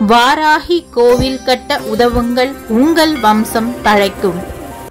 வாராகி கோவில் கட்ட உதவுங்கள் உங்கள் வம்சம் தழைக்கும்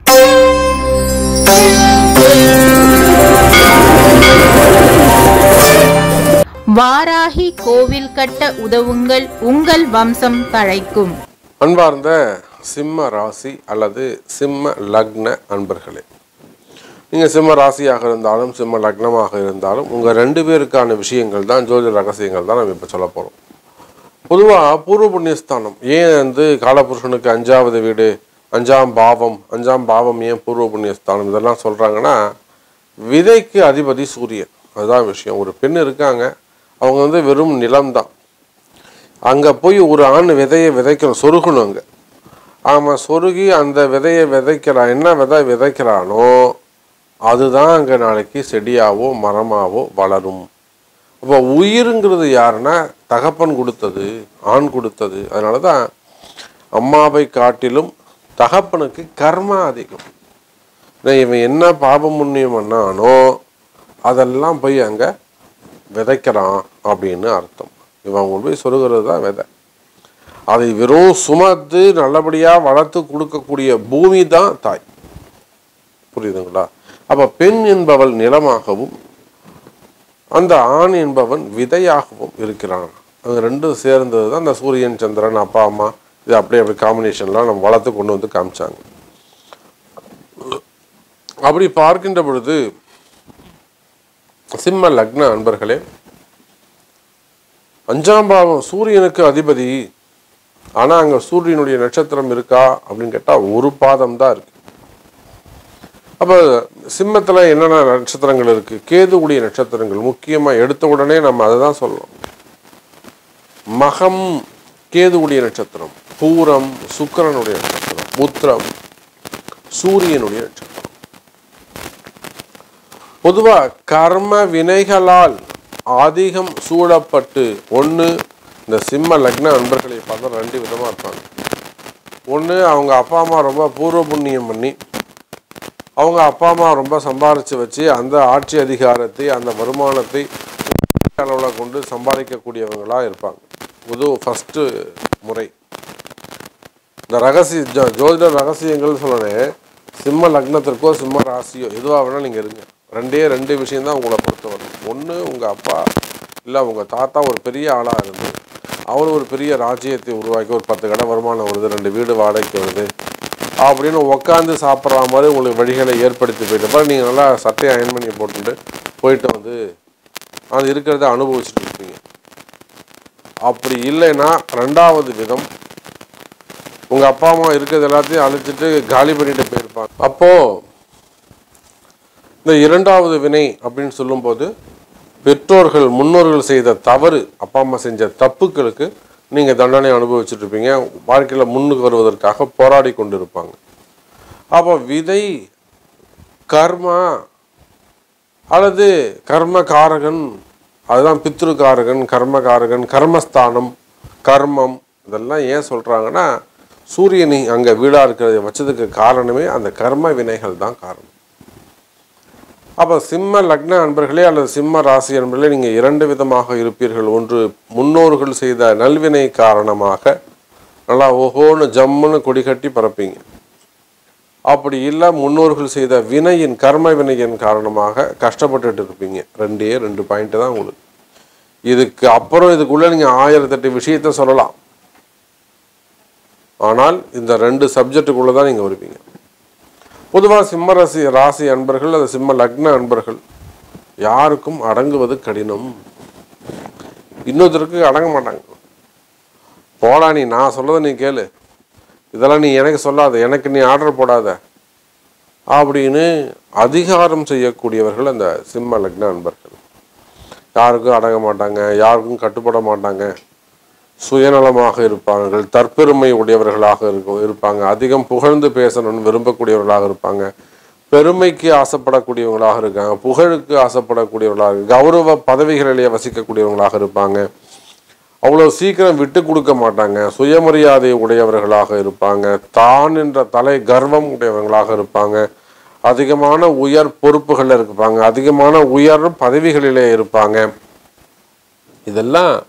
வாராகி கோவில் கட்ட உதவுங்கள் உங்கள் வம்சம் தழைக்கும் அன்பார்ந்த சிம்ம ராசி அல்லது சிம்ம லக்ன அன்பர்களே நீங்கள் சிம்ம ராசியாக இருந்தாலும் சிம்ம லக்னமாக இருந்தாலும் உங்கள் ரெண்டு பேருக்கான விஷயங்கள் தான் ஜோதிட ரகசியங்கள் தான் நம்ம இப்போ சொல்ல போகிறோம் பொதுவாக பூர்வ புண்ணியஸ்தானம் ஏன் வந்து காலபுருஷனுக்கு அஞ்சாவது வீடு அஞ்சாம் பாவம் அஞ்சாம் பாவம் ஏன் பூர்வ புண்ணியஸ்தானம் இதெல்லாம் சொல்கிறாங்கன்னா விதைக்கு அதிபதி சூரியன் அதுதான் விஷயம் ஒரு பெண் இருக்காங்க அவங்க வந்து வெறும் நிலம்தான் அங்கே போய் ஒரு ஆண் விதையை விதைக்கணும் சொருகணும் அங்கே அவன் சொருகி அந்த விதையை விதைக்கிறான் என்ன விதை விதைக்கிறானோ அதுதான் அங்கே நாளைக்கு செடியாவோ மரமாவோ வளரும் அப்போ உயிருங்கிறது யாருன்னா தகப்பன் கொடுத்தது ஆண் கொடுத்தது அதனால தான் அம்மாவை காட்டிலும் தகப்பனுக்கு கர்மா அதிகம் நான் இவன் என்ன பாபம் புண்ணியம் பண்ணானோ அதெல்லாம் போய் அங்கே விதைக்கிறான் அப்படின்னு அர்த்தம் இவன் கொண்டு போய் சொருகிறது தான் விதை அதை வெறும் சுமத்து நல்லபடியாக வளர்த்து கொடுக்கக்கூடிய பூமி தான் தாய் புரியுதுங்களா அப்போ பெண் என்பவள் நிலமாகவும் அந்த ஆண் என்பவன் விதையாகவும் இருக்கிறான் அது ரெண்டும் சேர்ந்தது தான் அந்த சூரியன் சந்திரன் அப்பா அம்மா இது அப்படியே அப்படி காம்பினேஷன்லாம் நம்ம வளர்த்து கொண்டு வந்து காமிச்சாங்க அப்படி பார்க்கின்ற பொழுது சிம்ம லக்ன அன்பர்களே அஞ்சாம் பாவம் சூரியனுக்கு அதிபதி ஆனா அங்க சூரியனுடைய நட்சத்திரம் இருக்கா அப்படின்னு கேட்டா ஒரு பாதம் தான் இருக்கு அப்ப சிம்மத்துல என்னென்ன நட்சத்திரங்கள் இருக்கு கேதுவுடைய நட்சத்திரங்கள் முக்கியமா எடுத்த உடனே நம்ம அதை தான் சொல்லணும் மகம் கேதுவுடைய நட்சத்திரம் பூரம் சுக்கிரனுடைய நட்சத்திரம் உத்திரம் சூரியனுடைய நட்சத்திரம் பொதுவா கர்ம வினைகளால் அதிகம் சூழப்பட்டு ஒன்று இந்த சிம்ம லக்ன அன்பர்களை பார்த்தா ரெண்டு விதமாக இருப்பாங்க ஒன்று அவங்க அப்பா அம்மா ரொம்ப பூர்வ புண்ணியம் பண்ணி அவங்க அப்பா அம்மா ரொம்ப சம்பாரித்து வச்சு அந்த ஆட்சி அதிகாரத்தை அந்த வருமானத்தை அளவில் கொண்டு சம்பாதிக்கக்கூடியவங்களாக இருப்பாங்க இது ஃபஸ்ட்டு முறை இந்த ரகசிய ஜோ- ஜோதிட ரகசியங்கள் சொல்லணேன் சிம்ம லக்னத்திற்கோ சிம்ம ராசியோ எதுவாக வேணால் நீங்கள் இருங்க ரெண்டே ரெண்டு விஷயம்தான் உங்களை பொறுத்தவரை ஒன்று உங்கள் அப்பா இல்லை உங்கள் தாத்தா ஒரு பெரிய ஆளாக இருந்து அவர் ஒரு பெரிய ராஜ்யத்தை உருவாக்கி ஒரு பத்து கடை வருமானம் வருது ரெண்டு வீடு வாடகைக்கு வருது அப்படின்னு உட்காந்து சாப்பிட்ற மாதிரி உங்களுக்கு வழிகளை ஏற்படுத்தி போயிட்டு அப்புறம் நீங்கள் நல்லா சட்டையை அயன் பண்ணி போட்டுட்டு போயிட்டு வந்து அது இருக்கிறத அனுபவிச்சுட்டு இருப்பீங்க அப்படி இல்லைன்னா ரெண்டாவது விதம் உங்க அப்பா அம்மா இருக்கிறது எல்லாத்தையும் அழைச்சிட்டு காலி பண்ணிட்டு போயிருப்பாங்க அப்போ இந்த இரண்டாவது வினை அப்படின்னு சொல்லும்போது பெற்றோர்கள் முன்னோர்கள் செய்த தவறு அப்பா அம்மா செஞ்ச தப்புக்களுக்கு நீங்க தண்டனை அனுபவிச்சுட்டு இருப்பீங்க வாழ்க்கையில முன்னுக்கு வருவதற்காக போராடி கொண்டு இருப்பாங்க அப்போ விதை கர்மா அல்லது கர்மகாரகன் அதுதான் பித்ருகாரகன் கர்மகாரகன் கர்மஸ்தானம் கர்மம் இதெல்லாம் ஏன் சொல்றாங்கன்னா சூரியனை அங்க வீடா இருக்கிறத வச்சதுக்கு காரணமே அந்த கர்ம வினைகள் தான் காரணம் அப்போ சிம்ம லக்ன அன்பர்களே அல்லது சிம்ம ராசி அன்பர்களே நீங்கள் இரண்டு விதமாக இருப்பீர்கள் ஒன்று முன்னோர்கள் செய்த நல்வினை காரணமாக நல்லா ஓஹோன்னு ஜம்முன்னு கொடி கட்டி பறப்பீங்க அப்படி இல்லை முன்னோர்கள் செய்த வினையின் கர்ம வினையின் காரணமாக கஷ்டப்பட்டுட்டு இருப்பீங்க ரெண்டே ரெண்டு பாயிண்ட் தான் உங்களுக்கு இதுக்கு அப்புறம் இதுக்குள்ள நீங்க ஆயிரத்தெட்டு விஷயத்த சொல்லலாம் ஆனால் இந்த ரெண்டு சப்ஜெக்டுக்குள்ள தான் நீங்க வருவீங்க பொதுவாக சிம்ம ராசி ராசி அன்பர்கள் அது சிம்ம லக்ன அன்பர்கள் யாருக்கும் அடங்குவது கடினம் இன்னொருத்தருக்கு அடங்க மாட்டாங்க போடா நீ நான் சொல்றதை நீ கேளு இதெல்லாம் நீ எனக்கு சொல்லாத எனக்கு நீ ஆர்டர் போடாத அப்படின்னு அதிகாரம் செய்யக்கூடியவர்கள் அந்த சிம்ம லக்ன அன்பர்கள் யாருக்கும் அடங்க மாட்டாங்க யாருக்கும் கட்டுப்பட மாட்டாங்க சுயநலமாக இருப்பார்கள் தற்பெருமை உடையவர்களாக இருக்க- இருப்பாங்க அதிகம் புகழ்ந்து பேசணும்னு விரும்பக்கூடியவர்களாக இருப்பாங்க பெருமைக்கு ஆசைப்படக்கூடியவங்களாக இருக்காங்க புகழுக்கு ஆசைப்படக்கூடியவர்களாக இருக்கு கௌரவ பதவிகளிலே வசிக்கக்கூடியவங்களாக இருப்பாங்க அவ்வளோ சீக்கிரம் விட்டு கொடுக்க மாட்டாங்க சுயமரியாதை உடையவர்களாக இருப்பாங்க தான் என்ற தலை கர்வம் உடையவர்களாக இருப்பாங்க அதிகமான உயர் பொறுப்புகளில் இருப்பாங்க அதிகமான உயர் பதவிகளிலே இருப்பாங்க இதெல்லாம்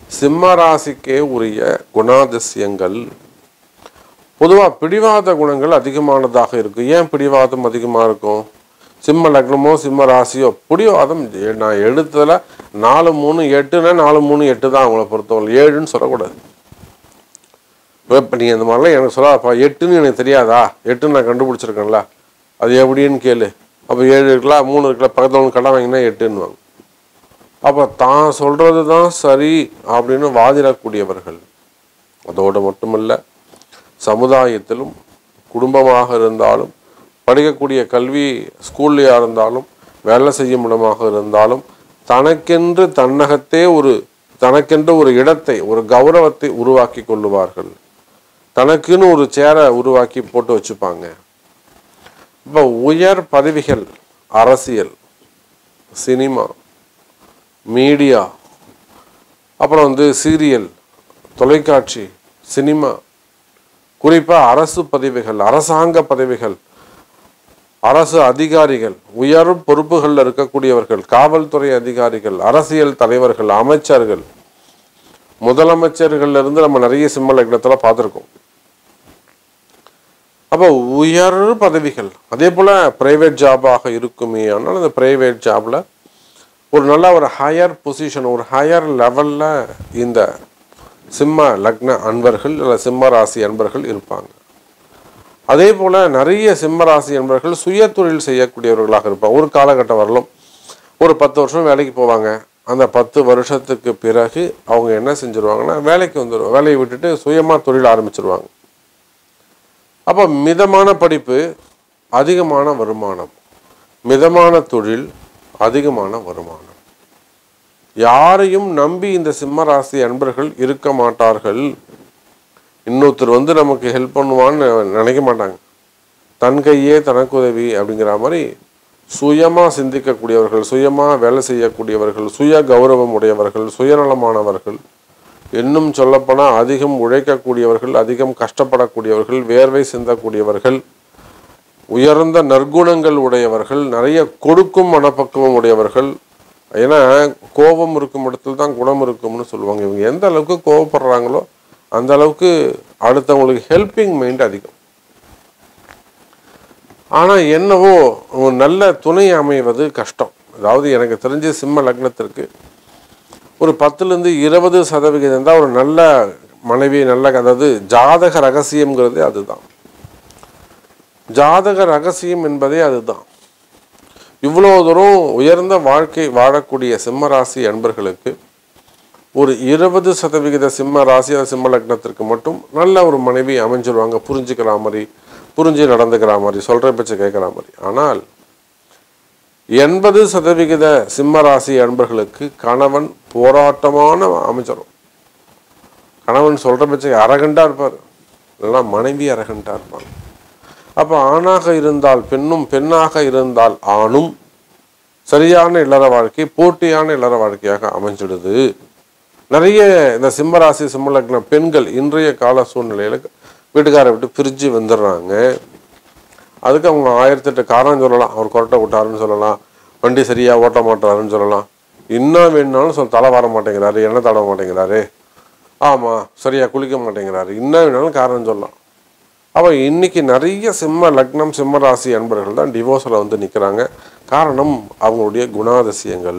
சிம்ம ராசிக்கே உரிய குணாதிசயங்கள் பொதுவாக பிடிவாத குணங்கள் அதிகமானதாக இருக்கும் ஏன் பிடிவாதம் அதிகமாக இருக்கும் சிம்ம லக்னமோ சிம்ம ராசியோ பிடிவாதம் எ- நான் எழுத்துல நாலு மூணு எட்டுன்னா நாலு மூணு எட்டு தான் அவங்கள பொறுத்தவரை ஏழுன்னு சொல்லக்கூடாது இப்போ நீங்கள் இந்த மாதிரிலாம் எனக்கு சொல்லாதப்பா எட்டுன்னு எனக்கு தெரியாதா எட்டுன்னு நான் கண்டுபிடிச்சிருக்கேன்ல அது எப்படின்னு கேளு அப்போ ஏழு இருக்கலாம் மூணு இருக்கலாம் பக்கத்தில் ஒன்று கடை வாங்கினா எட்டுன்னுவாங்க அப்போ தான் சொல்கிறது தான் சரி அப்படின்னு வாதிடக்கூடியவர்கள் அதோடு மட்டுமல்ல சமுதாயத்திலும் குடும்பமாக இருந்தாலும் படிக்கக்கூடிய கல்வி ஸ்கூல்லையாக இருந்தாலும் வேலை செய்யும் இடமாக இருந்தாலும் தனக்கென்று தன்னகத்தே ஒரு தனக்கென்று ஒரு இடத்தை ஒரு கௌரவத்தை உருவாக்கி கொள்ளுவார்கள் தனக்குன்னு ஒரு சேரை உருவாக்கி போட்டு வச்சுப்பாங்க இப்போ உயர் பதவிகள் அரசியல் சினிமா மீடியா அப்புறம் வந்து சீரியல் தொலைக்காட்சி சினிமா குறிப்பாக அரசு பதவிகள் அரசாங்க பதவிகள் அரசு அதிகாரிகள் உயர் பொறுப்புகளில் இருக்கக்கூடியவர்கள் காவல்துறை அதிகாரிகள் அரசியல் தலைவர்கள் அமைச்சர்கள் முதலமைச்சர்கள்ல இருந்து நம்ம நிறைய சிம்ம லக்னத்துல பார்த்துருக்கோம் அப்போ உயர் பதவிகள் அதே போல பிரைவேட் ஜாபாக இருக்குமே ஆனால் அந்த பிரைவேட் ஜாப்ல ஒரு நல்ல ஒரு ஹையர் பொசிஷன் ஒரு ஹையர் லெவல்ல இந்த சிம்ம லக்ன அன்பர்கள் இல்லை சிம்ம ராசி அன்பர்கள் இருப்பாங்க அதே போல நிறைய சிம்ம ராசி அன்பர்கள் சுய தொழில் செய்யக்கூடியவர்களாக இருப்பாங்க ஒரு காலகட்டம் வரலும் ஒரு பத்து வருஷம் வேலைக்கு போவாங்க அந்த பத்து வருஷத்துக்கு பிறகு அவங்க என்ன செஞ்சிருவாங்கன்னா வேலைக்கு வந்துடுவாங்க வேலையை விட்டுட்டு சுயமாக தொழில் ஆரம்பிச்சிருவாங்க அப்போ மிதமான படிப்பு அதிகமான வருமானம் மிதமான தொழில் அதிகமான வருமானம் யாரையும் நம்பி இந்த சிம்ம ராசி அன்பர்கள் இருக்க மாட்டார்கள் இன்னொருத்தர் வந்து நமக்கு ஹெல்ப் பண்ணுவான்னு நினைக்க மாட்டாங்க தன் கையே தனக்கு உதவி அப்படிங்கிற மாதிரி சுயமாக சிந்திக்கக்கூடியவர்கள் சுயமாக வேலை செய்யக்கூடியவர்கள் சுய கௌரவம் உடையவர்கள் சுயநலமானவர்கள் இன்னும் சொல்லப்போனால் அதிகம் உழைக்கக்கூடியவர்கள் அதிகம் கஷ்டப்படக்கூடியவர்கள் வேர்வை சிந்தக்கூடியவர்கள் உயர்ந்த நற்குணங்கள் உடையவர்கள் நிறைய கொடுக்கும் மனப்பக்குவம் உடையவர்கள் ஏன்னா கோபம் இருக்கும் இடத்துல தான் குணம் இருக்கும்னு சொல்லுவாங்க இவங்க எந்த அளவுக்கு கோவப்படுறாங்களோ அந்த அளவுக்கு அடுத்தவங்களுக்கு ஹெல்பிங் மைண்ட் அதிகம் ஆனால் என்னவோ ஒரு நல்ல துணை அமைவது கஷ்டம் அதாவது எனக்கு தெரிஞ்ச சிம்ம லக்னத்திற்கு ஒரு பத்துலேருந்து இருபது சதவிகிதம் தான் ஒரு நல்ல மனைவி நல்ல அதாவது ஜாதக ரகசியம்ங்கிறது அதுதான் ஜாதக ரகசியம் என்பதே அதுதான் இவ்வளோ தூரம் உயர்ந்த வாழ்க்கை வாழக்கூடிய சிம்ம ராசி அன்பர்களுக்கு ஒரு இருபது சதவிகித சிம்ம ராசி அல்லது சிம்ம லக்னத்திற்கு மட்டும் நல்ல ஒரு மனைவி அமைஞ்சிருவாங்க புரிஞ்சுக்கிற மாதிரி புரிஞ்சு நடந்துக்கிற மாதிரி சொல்கிற பேச்சை கேட்குற மாதிரி ஆனால் எண்பது சதவிகித சிம்ம ராசி அன்பர்களுக்கு கணவன் போராட்டமான அமைச்சரும் கணவன் சொல்கிற பேச்சை அரகண்டாக இருப்பார் இல்லைன்னா மனைவி அரகண்டாக இருப்பாங்க அப்போ ஆணாக இருந்தால் பெண்ணும் பெண்ணாக இருந்தால் ஆணும் சரியான இல்லற வாழ்க்கை போட்டியான இல்லற வாழ்க்கையாக அமைஞ்சிடுது நிறைய இந்த சிம்மராசி சிம்மலக்ன பெண்கள் இன்றைய கால சூழ்நிலையில வீட்டுக்காரை விட்டு பிரிஞ்சு வந்துடுறாங்க அதுக்கு அவங்க ஆயிரத்தெட்டு காரணம் சொல்லலாம் அவர் கொரட்டை விட்டாருன்னு சொல்லலாம் வண்டி சரியா ஓட்ட மாட்டாருன்னு சொல்லலாம் இன்னும் வேணும்னாலும் சொல் தலை வர மாட்டேங்கிறாரு எண்ணெய் தடவ மாட்டேங்கிறாரு ஆமாம் சரியா குளிக்க மாட்டேங்கிறாரு இன்னும் வேணாலும் காரணம் சொல்லலாம் அப்போ இன்னைக்கு நிறைய சிம்ம லக்னம் சிம்ம ராசி அன்பர்கள் தான் டிவோர்ஸில் வந்து நிற்கிறாங்க காரணம் அவங்களுடைய குணாதிசயங்கள்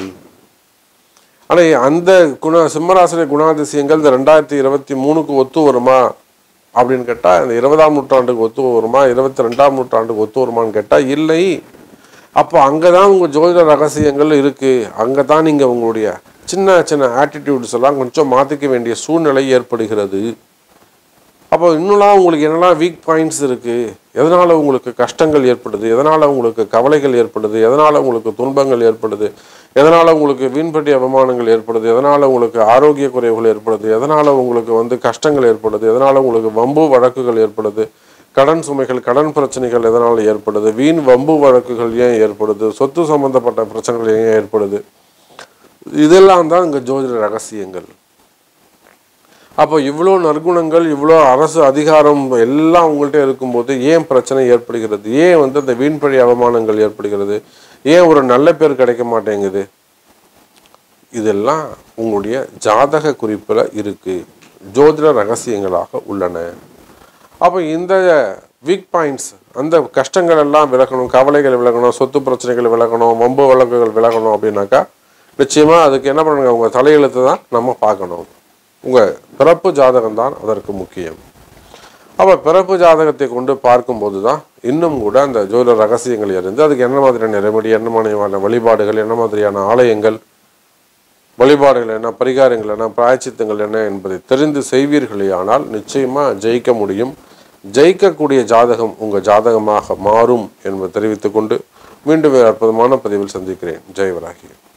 ஆனால் அந்த குண சிம்மராசிரிய குணாதிசயங்கள் இந்த ரெண்டாயிரத்தி இருபத்தி மூணுக்கு ஒத்து வருமா அப்படின்னு கேட்டால் இந்த இருபதாம் நூற்றாண்டுக்கு ஒத்து வருமா இருபத்தி ரெண்டாம் நூற்றாண்டுக்கு ஒத்து வருமான்னு கேட்டால் இல்லை அப்போ அங்கே தான் உங்கள் ஜோதிட ரகசியங்கள் இருக்குது அங்கே தான் நீங்கள் உங்களுடைய சின்ன சின்ன ஆட்டிடியூட்ஸ் எல்லாம் கொஞ்சம் மாற்றிக்க வேண்டிய சூழ்நிலை ஏற்படுகிறது அப்போ இன்னும்லாம் உங்களுக்கு என்னெல்லாம் வீக் பாயிண்ட்ஸ் இருக்குது எதனால் உங்களுக்கு கஷ்டங்கள் ஏற்படுது எதனால் உங்களுக்கு கவலைகள் ஏற்படுது எதனால் உங்களுக்கு துன்பங்கள் ஏற்படுது எதனால் உங்களுக்கு வீண்பட்டி அவமானங்கள் ஏற்படுது எதனால் உங்களுக்கு ஆரோக்கிய குறைவுகள் ஏற்படுது எதனால் உங்களுக்கு வந்து கஷ்டங்கள் ஏற்படுது எதனால் உங்களுக்கு வம்பு வழக்குகள் ஏற்படுது கடன் சுமைகள் கடன் பிரச்சனைகள் எதனால் ஏற்படுது வீண் வம்பு வழக்குகள் ஏன் ஏற்படுது சொத்து சம்பந்தப்பட்ட பிரச்சனைகள் ஏன் ஏற்படுது இதெல்லாம் தான் இங்கே ஜோதிட ரகசியங்கள் அப்போ இவ்வளோ நற்குணங்கள் இவ்வளோ அரசு அதிகாரம் எல்லாம் உங்கள்கிட்ட இருக்கும்போது ஏன் பிரச்சனை ஏற்படுகிறது ஏன் வந்து அந்த வீண்பழி அவமானங்கள் ஏற்படுகிறது ஏன் ஒரு நல்ல பேர் கிடைக்க மாட்டேங்குது இதெல்லாம் உங்களுடைய ஜாதக குறிப்பில் இருக்கு ஜோதிட ரகசியங்களாக உள்ளன அப்போ இந்த வீக் பாயிண்ட்ஸ் அந்த கஷ்டங்கள் எல்லாம் விலகணும் கவலைகள் விலகணும் சொத்து பிரச்சனைகள் விலகணும் வம்பு வழக்குகள் விலகணும் அப்படின்னாக்கா நிச்சயமாக அதுக்கு என்ன பண்ணுங்க உங்கள் தலையெழுத்து தான் நம்ம பார்க்கணும் உங்கள் பிறப்பு ஜாதகம் தான் அதற்கு முக்கியம் அப்போ பிறப்பு ஜாதகத்தை கொண்டு பார்க்கும்போது தான் இன்னும் கூட அந்த ஜோதிட ரகசியங்கள் இருந்து அதுக்கு என்ன மாதிரியான ரெமெடி என்ன மாதிரியான வழிபாடுகள் என்ன மாதிரியான ஆலயங்கள் வழிபாடுகள் என்ன பரிகாரங்கள் என்ன பிராயச்சித்தங்கள் என்ன என்பதை தெரிந்து செய்வீர்களே ஆனால் நிச்சயமாக ஜெயிக்க முடியும் ஜெயிக்கக்கூடிய ஜாதகம் உங்கள் ஜாதகமாக மாறும் என்பதை தெரிவித்துக்கொண்டு மீண்டும் வேறு அற்புதமான பதிவில் சந்திக்கிறேன் ஜெயவராகி